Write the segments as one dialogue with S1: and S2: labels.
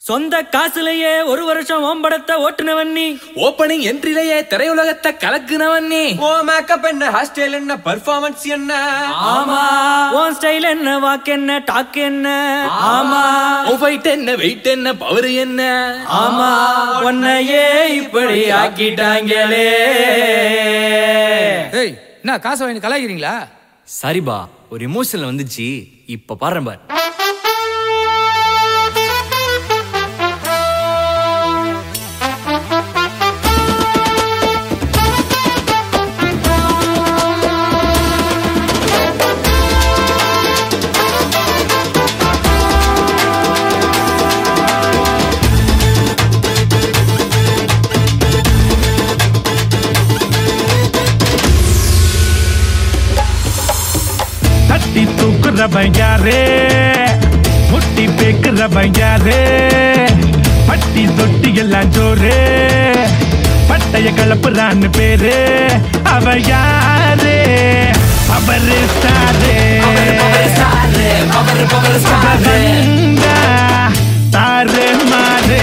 S1: சொந்த காசுலயே ஒரு வருஷம் ஓம்படத்தை ஓட்டுனவன் நீ
S2: ஓப்பனிங் என்ட்ரிலேயே திரையுலகத்தை கலக்குனவன் நீ
S3: ஓ மேக்கப் என்ன ஹேர் ஸ்டைல் என்ன பர்ஃபார்மன்ஸ் என்ன
S1: ஆமா உன் ஸ்டைல் என்ன வாக்கு என்ன டாக் என்ன ஆமா
S2: உன் ஃபைட் என்ன வெயிட் என்ன பவர் என்ன
S1: ஆமா உன்னையே இப்படி ஆக்கிட்டாங்களே
S4: ஏய் என்ன காசை வாங்கி கலாய்க்கிறீங்களா
S1: சரிபா ஒரு எமோஷன்ல வந்துச்சு இப்ப பாரு பார்
S5: தட்டி தூக்குறவன் யாரு முட்டி பேக்குறவன் யாரு பட்டி தொட்டி எல்லாம் ஜோரு பட்டைய கலப்புறான்னு பேரு அவ யாரு அவரு சாரு அவரண்டா, தாறு மாறு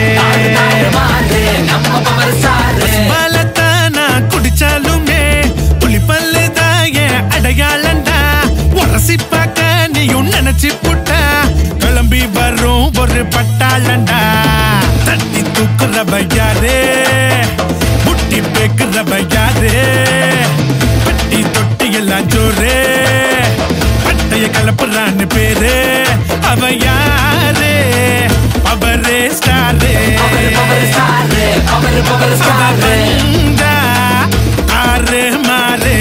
S5: பாலத்தானா குடிச்சாலுமே புலிப்பல்லு தான் என் அடையாளண்டா உரசி பார்க்க நீயும் நினைச்சு புட்டா கிளம்பி வரும் ஒரு பட்டாளண்டா தட்டி தூக்குறவ யாரு முட்டி பேக்குறவ யாரு பட்டி தொட்டி எல்லாம் ஜோரு பட்டைய கலப்புறான்னு பேரு அவ யாரு அவரே ஸ்டாரு அவரண்டா, ஆறு மாறு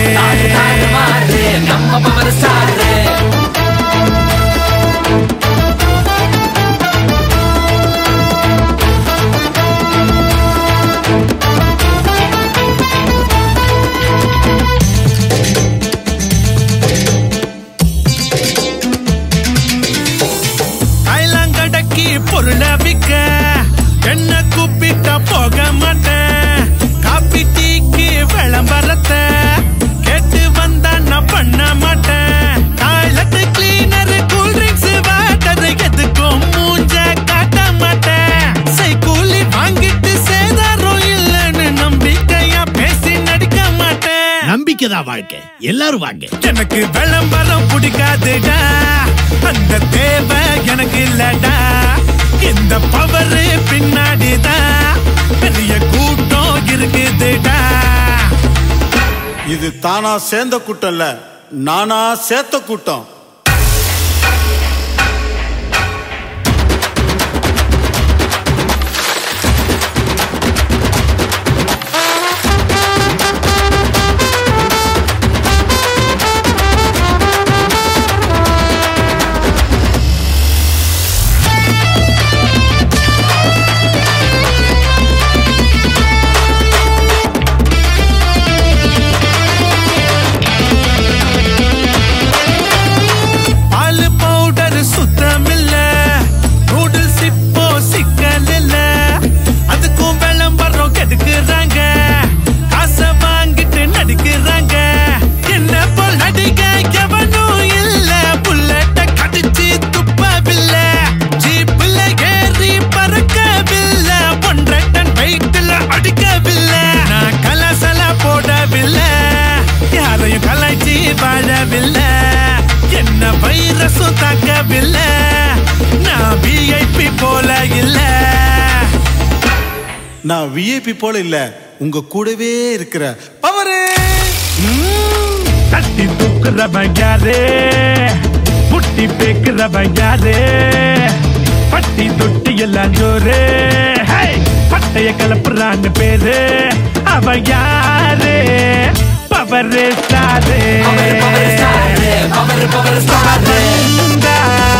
S5: கைலாங்கடக்கி பொருளை விக்க என்ன கூப்பிட்ட போக மாட்டேன் காப்பி டீக்கு விளம்பரத்தை கேட்டு வந்தா நான் பண்ண மாட்டேன் toilet cleaner cool drinks water எதுக்கும் மூஞ்ச காட்ட மாட்டேன் சைக்கூலி வாங்கிட்டு சேதாரம் இல்லைன்னு நம்பிக்கையா பேசி நடிக்க மாட்டேன்
S6: நம்பிக்கை தான் வாழ்க்கை எல்லாரும் வாங்க
S5: எனக்கு விளம்பரம் பிடிக்காதுடா அந்த தேவை எனக்கு இல்லடா இந்த பவர் பின்னாடிதான் பெரிய கூட்டம் இருக்குதுடா
S7: இது தானா சேர்ந்த கூட்டம் இல்ல நானா சேர்த்த கூட்டம்
S5: பால் பவுடர் சுத்தம் இல்ல நூடுல்ஸ் இப்போ சிக்கல் இல்ல அதுக்கும் விளம்பரம் கெடுக்குறாங்க காசை வாங்கிட்டு நடிக்கிறாங்க என்ன போல் நடிக்க எவனும் இல்ல புல்லட்ட கடிச்சு துப்பவில்லை ஜீப்ல ஏறி பறக்கவில்லை ஒன்றரை டன் வெயிட்ல அடிக்கவில்லை நான் கலாசல போடவில்லை யாரையும் கலாய்ச்சி வாழவில்லை என்ன வைரஸும் தாக்கவில்லை நான் விஐபி போல இல்ல
S7: நான் விஐபி போல இல்ல உங்க கூடவே இருக்கிற பவரே
S5: தட்டி தூக்குறவன் யாரு புட்டி பேக்குறவன் யாரு பட்டி தொட்டி எல்லாம் ஜோரு ஹே! பட்டைய கலப்புறான்னு பேரு அவ யாரு பவர் ஸ்டாரு அவரண்டா,